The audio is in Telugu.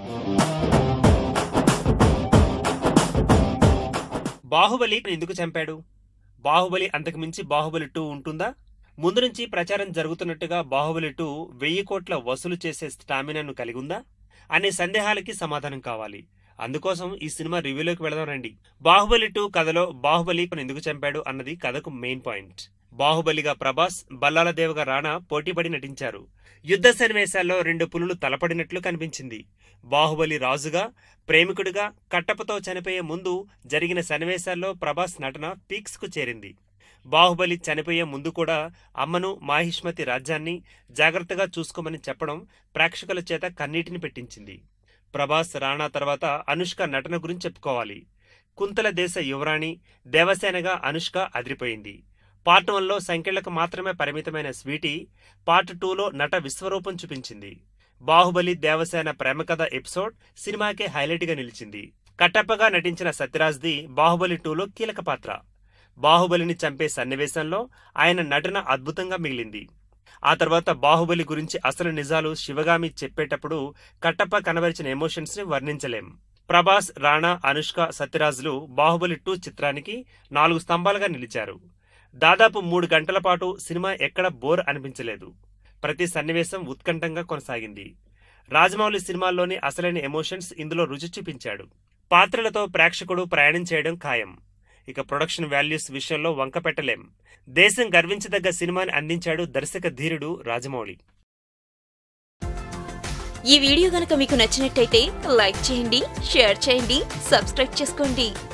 బాహుబలి ఎందుకు చంపాడు బాహుబలి అంతకు మించి బాహుబలి టూ ఉంటుందా ముందు నుంచి ప్రచారం జరుగుతున్నట్టుగా బాహుబలి టూ వెయ్యి కోట్ల వసూలు చేసే స్టామినాను కలిగి ఉందా అనే సందేహాలకి సమాధానం కావాలి అందుకోసం ఈ సినిమా రివ్యూలోకి వెళదాం రండి బాహుబలి టూ కథలో బాహుబలి ఎందుకు చంపాడు అన్నది కథకు మెయిన్ పాయింట్ బాహుబలిగా ప్రభాస్ బల్లాల దేవగా రాణా పోటీపడి నటించారు యుద్ధ సన్నివేశాల్లో రెండు పులులు తలపడినట్లు కనిపించింది బాహుబలి రాజుగా ప్రేమికుడిగా కట్టపతో చనిపోయే ముందు జరిగిన సన్నివేశాల్లో ప్రభాస్ నటన పీక్స్ కు చేరింది బాహుబలి చనిపోయే ముందు కూడా అమ్మను మాహిష్మతి రాజ్యాన్ని జాగ్రత్తగా చూసుకోమని చెప్పడం ప్రేక్షకుల చేత కన్నీటిని పెట్టించింది ప్రభాస్ రాణా తర్వాత అనుష్క నటన గురించి చెప్పుకోవాలి కుంతల దేశ యువరాణి దేవసేనగా అనుష్క అదిరిపోయింది పార్ట్ వన్లో సంఖ్యలకు మాత్రమే పరిమితమైన స్వీటీ పార్ట్ టూలో నట విశ్వరూపం చూపించింది బాహుబలి దేవసేన ప్రేమకథ ఎపిసోడ్ సినిమాకే హైలైట్గా నిలిచింది కట్టప్పగా నటించిన సత్యరాజ్ది బాహుబలి టూలో కీలక పాత్ర బాహుబలిని చంపే సన్నివేశంలో ఆయన నటన అద్భుతంగా మిగిలింది ఆ తర్వాత బాహుబలి గురించి అసలు నిజాలు శివగామి చెప్పేటప్పుడు కట్టప్ప కనబరిచిన ఎమోషన్స్ ని వర్ణించలేం ప్రభాస్ రాణా అనుష్క సత్యరాజులు బాహుబలి టూ చిత్రానికి నాలుగు స్తంభాలుగా నిలిచారు దాదాపు మూడు గంటల పాటు సినిమా ఎక్కడ బోర్ అనిపించలేదు ప్రతి సన్నివేశం ఉత్కంఠంగా కొనసాగింది రాజమౌళి సినిమాల్లోని అసలైన ఎమోషన్స్ ఇందులో రుచి చూపించాడు పాత్రలతో ప్రేక్షకుడు ప్రయాణం చేయడం ఖాయం ఇక ప్రొడక్షన్ వాల్యూస్ విషయంలో వంక పెట్టలేం దేశం గర్వించదగ్గ సినిమాని అందించాడు దర్శక ధీరుడు రాజమౌళి ఈ వీడియో గనక మీకు నచ్చినట్టయితే లైక్ చేయండి షేర్ చేయండి సబ్స్క్రైబ్ చేసుకోండి